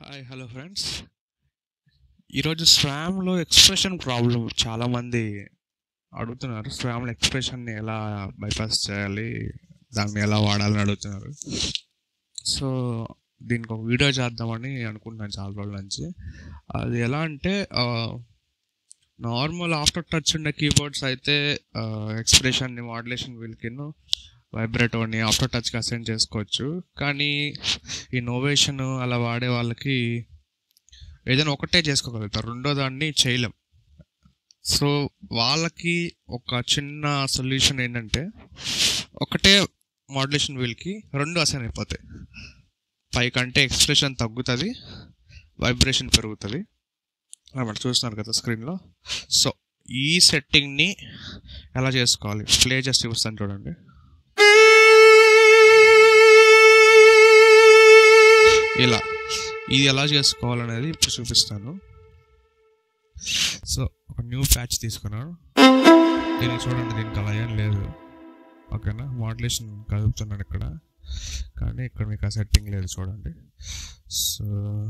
hi hello friends ఈరోజు స్వామ్లో expression problem చాలామంది అడుగుతున్నారు స్వామ్లో ఎక్స్ప్రెషన్ని ఎలా బైపాస్ చేయాలి దాన్ని ఎలా వాడాలని అడుగుతున్నారు సో దీనికి ఒక వీడియో చేద్దామని అనుకుంటున్నాను చాలా రోజుల నుంచి అది ఎలా అంటే నార్మల్ ఆఫ్టర్ టచ్ ఉన్న కీబోర్డ్స్ అయితే ఎక్స్ప్రెషన్ని మాడ్యులేషన్ వీల్కిను వైబ్రేటోని ఆఫ్టర్ టచ్కి అసెండ్ చేసుకోవచ్చు కానీ ఈ నోవేషన్ అలా వాడే వాళ్ళకి ఏదైనా ఒకటే చేసుకోగలుగుతారు రెండో దాన్ని చేయలేం సో వాళ్ళకి ఒక చిన్న సొల్యూషన్ ఏంటంటే ఒకటే మాడ్యులేషన్ వీల్కి రెండు అసైన్ అయిపోతాయి పైకంటే ఎక్స్ప్రెషన్ తగ్గుతుంది వైబ్రేషన్ పెరుగుతుంది అన్నమాట చూస్తున్నారు కదా స్క్రీన్లో సో ఈ సెట్టింగ్ని ఎలా చేసుకోవాలి ప్లే చేసి చూపిస్తాను చూడండి ఇలా ఇది ఎలా చేసుకోవాలనేది ఇప్పుడు చూపిస్తాను సో ఒక న్యూ ప్యాచ్ తీసుకున్నాను దీనికి చూడండి దీనికి అలా ఏం లేదు ఓకేనా మాడ్యులేషన్ కదుపుతున్నాను ఇక్కడ కానీ ఇక్కడ మీకు ఆ సెట్టింగ్ లేదు చూడండి సో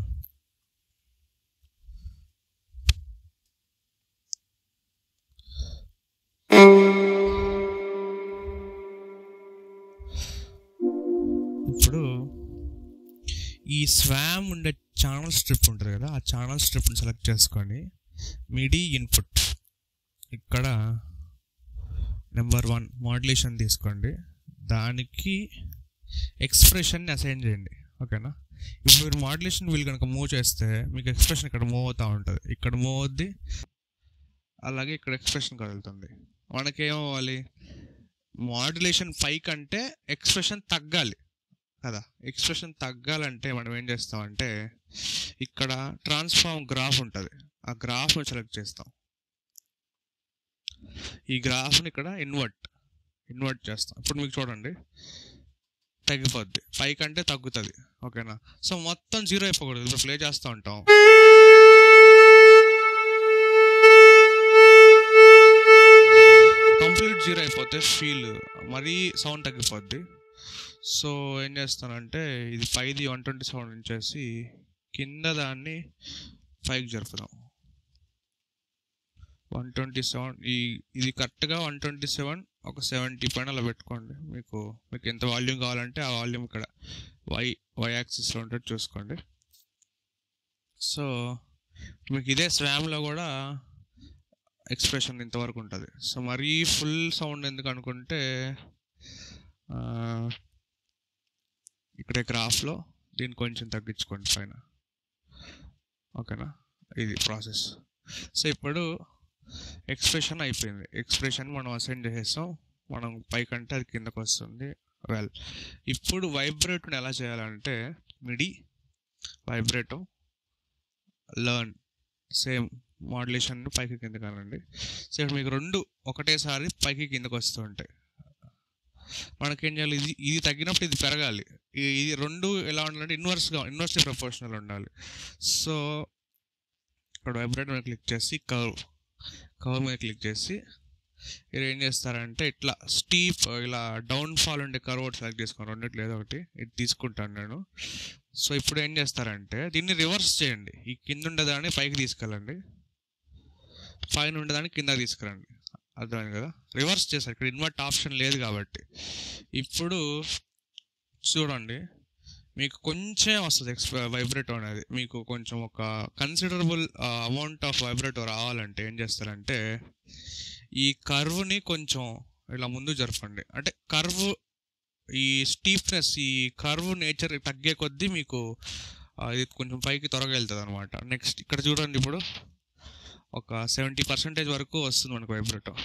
ఇప్పుడు ఈ స్వామ్ ఉండే ఛానల్ స్ట్రిప్ ఉంటుంది కదా ఆ ఛానల్ స్ట్రిప్ని సెలెక్ట్ చేసుకొని మిడి ఇన్పుట్ ఇక్కడ నెంబర్ వన్ మాడ్యులేషన్ తీసుకోండి దానికి ఎక్స్ప్రెషన్ని అసైన్ చేయండి ఓకేనా ఇప్పుడు మీరు మాడ్యులేషన్ వీల్ కనుక మూవ్ చేస్తే మీకు ఎక్స్ప్రెషన్ ఇక్కడ మూవ్ అవుతూ ఉంటుంది ఇక్కడ మూవ్ అవుద్ది అలాగే ఇక్కడ ఎక్స్ప్రెషన్ కదులుతుంది మనకేమవ్వాలి మాడ్యులేషన్ పై కంటే ఎక్స్ప్రెషన్ తగ్గాలి కదా ఎక్స్ప్రెషన్ తగ్గాలంటే మనం ఏం చేస్తామంటే ఇక్కడ ట్రాన్స్ఫార్మ్ గ్రాఫ్ ఉంటుంది ఆ గ్రాఫ్ను సెలెక్ట్ చేస్తాం ఈ గ్రాఫ్ని ఇక్కడ ఇన్వర్ట్ ఇన్వర్ట్ చేస్తాం ఇప్పుడు మీకు చూడండి తగ్గిపోద్ది పైకంటే తగ్గుతుంది ఓకేనా సో మొత్తం జీరో అయిపోకూడదు ఇప్పుడు ప్లే చేస్తూ ఉంటాం కంప్లీట్ జీరో అయిపోతే ఫీల్ మరీ సౌండ్ తగ్గిపోద్ది సో ఏం చేస్తానంటే ఇది పైది వన్ ట్వంటీ సెవెన్ ఉంచేసి కింద దాన్ని పైకి జరుపుదాం వన్ ట్వంటీ సెవెన్ ఈ ఇది కరెక్ట్గా వన్ ట్వంటీ సెవెన్ ఒక సెవెంటీ పైన అలా పెట్టుకోండి మీకు మీకు ఎంత వాల్యూమ్ కావాలంటే ఆ వాల్యూమ్ ఇక్కడ వై వై యాక్సిస్లో ఉంటుంది చూసుకోండి సో మీకు ఇదే స్వామ్లో కూడా ఎక్స్ప్రెషన్ ఇంతవరకు ఉంటుంది సో మరీ ఫుల్ సౌండ్ ఎందుకు అనుకుంటే ఇక్కడే గ్రాఫ్లో దీన్ని కొంచెం తగ్గించుకోండి పైన ఓకేనా ఇది ప్రాసెస్ సో ఇప్పుడు ఎక్స్ప్రెషన్ అయిపోయింది ఎక్స్ప్రెషన్ మనం అసెండ్ చేసేస్తాం మనం పైకంటే అది కిందకు వస్తుంది వెల్ ఇప్పుడు వైబ్రేట్ని ఎలా చేయాలంటే MIDI vibrato learn same modulation పైకి కిందకి అనండి సో ఇప్పుడు మీకు రెండు ఒకటేసారి పైకి కిందకు వస్తూ ఉంటాయి మనకేం చేయాలి ఇది ఇది తగ్గినప్పుడు ఇది పెరగాలి ఇది రెండు ఎలా ఉండాలంటే ఇన్వర్స్గా ఇన్వర్స్లీ ప్రపోర్షనల్ ఉండాలి సో ఇక్కడ వైబ్రేట్ మీద క్లిక్ చేసి కర్వ్ కర్వ్ మీద క్లిక్ చేసి మీరు ఏం చేస్తారంటే ఇట్లా స్టీప్ ఇలా డౌన్ ఫాల్ ఉండే కర్వ్ ఒకటి సెలెక్ట్ చేసుకోండి రెండిట్లో ఏదో ఒకటి ఇది తీసుకుంటాను నేను సో ఇప్పుడు ఏం చేస్తారంటే దీన్ని రివర్స్ చేయండి ఈ కింద ఉండేదాన్ని పైకి తీసుకెళ్ళండి పైన ఉండేదాన్ని కింద తీసుకురండి అర్థమైంది కదా రివర్స్ చేశారు ఇక్కడ ఇన్వర్ట్ ఆప్షన్ లేదు కాబట్టి ఇప్పుడు చూడండి మీకు కొంచెం వస్తుంది ఎక్స్ వైబ్రేటో అనేది మీకు కొంచెం ఒక కన్సిడరబుల్ అమౌంట్ ఆఫ్ వైబ్రేటో రావాలంటే ఏం చేస్తారంటే ఈ కర్వ్ని కొంచెం ఇలా ముందు జరపండి అంటే కర్వ్ ఈ స్టీఫ్నెస్ ఈ కర్వ్ నేచర్ తగ్గే కొద్దీ మీకు ఇది కొంచెం పైకి త్వరగా వెళ్తుంది అనమాట నెక్స్ట్ ఇక్కడ చూడండి ఇప్పుడు ఒక సెవెంటీ పర్సెంటేజ్ వరకు వస్తుంది మనకు వైబ్రేటో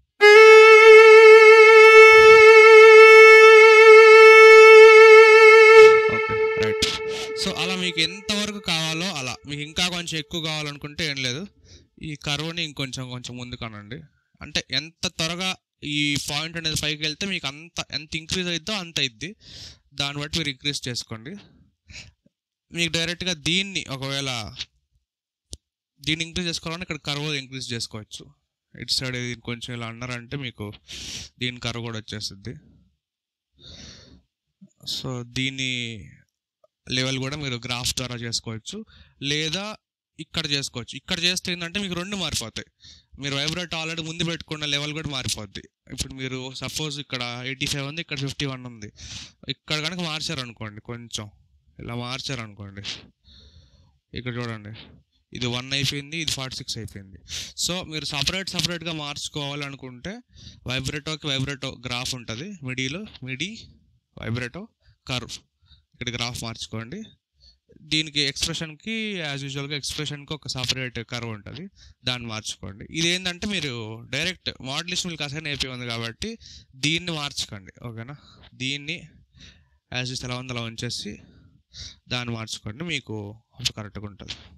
ఓకే రైట్ సో అలా మీకు ఎంతవరకు కావాలో అలా మీకు ఇంకా కొంచెం ఎక్కువ కావాలనుకుంటే ఏం లేదు ఈ కర్వ్ని ఇంకొంచెం కొంచెం ముందు కనండి అంటే ఎంత త్వరగా ఈ పాయింట్ అనేది పైకి వెళ్తే మీకు అంత ఎంత ఇంక్రీజ్ అవుతుందో అంత అయిద్ది దాన్ని బట్టి మీరు ఇంక్రీజ్ చేసుకోండి మీకు డైరెక్ట్గా దీన్ని ఒకవేళ దీన్ని ఇంక్రీజ్ చేసుకోవాలంటే ఇక్కడ కర్వ్ ఇంక్రీజ్ చేసుకోవచ్చు ఇటు సైడ్ ఇది కొంచెం ఇలా అన్నారంటే మీకు దీని కర్వ్ కూడా వచ్చేస్తుంది సో దీన్ని లెవెల్ కూడా మీరు గ్రాఫ్ ద్వారా చేసుకోవచ్చు లేదా ఇక్కడ చేసుకోవచ్చు ఇక్కడ చేస్తే ఏంటంటే మీకు రెండు మారిపోతాయి మీరు వైబ్రేట్ ఆల్రెడీ ముందు పెట్టుకున్న లెవెల్ కూడా మారిపోద్ది ఇప్పుడు మీరు సపోజ్ ఇక్కడ ఎయిటీ ఫైవ్ ఉంది ఇక్కడ ఫిఫ్టీ వన్ ఉంది ఇక్కడ కనుక మార్చారు అనుకోండి కొంచెం ఇలా మార్చారు అనుకోండి ఇక్కడ చూడండి ఇది వన్ అయిపోయింది ఇది ఫార్టీ సిక్స్ అయిపోయింది సో మీరు సపరేట్ సపరేట్గా మార్చుకోవాలనుకుంటే వైబ్రేటోకి వైబ్రేటో గ్రాఫ్ ఉంటుంది మిడీలో మిడీ వైబ్రేటో కర్వ్ ఇక్కడ గ్రాఫ్ మార్చుకోండి దీనికి ఎక్స్ప్రెషన్కి యాజ్ యూజువల్గా ఎక్స్ప్రెషన్కి ఒక సపరేట్ కర్వ్ ఉంటుంది దాన్ని మార్చుకోండి ఇది ఏంటంటే మీరు డైరెక్ట్ మోడలిస్ట్ మీకు అసైన్ అయిపోయి ఉంది కాబట్టి దీన్ని మార్చుకోండి ఓకేనా దీన్ని యాజ్ యూస్ ఎలా ఉందో అలా ఉంచేసి దాన్ని మార్చుకోండి మీకు కరెక్ట్గా ఉంటుంది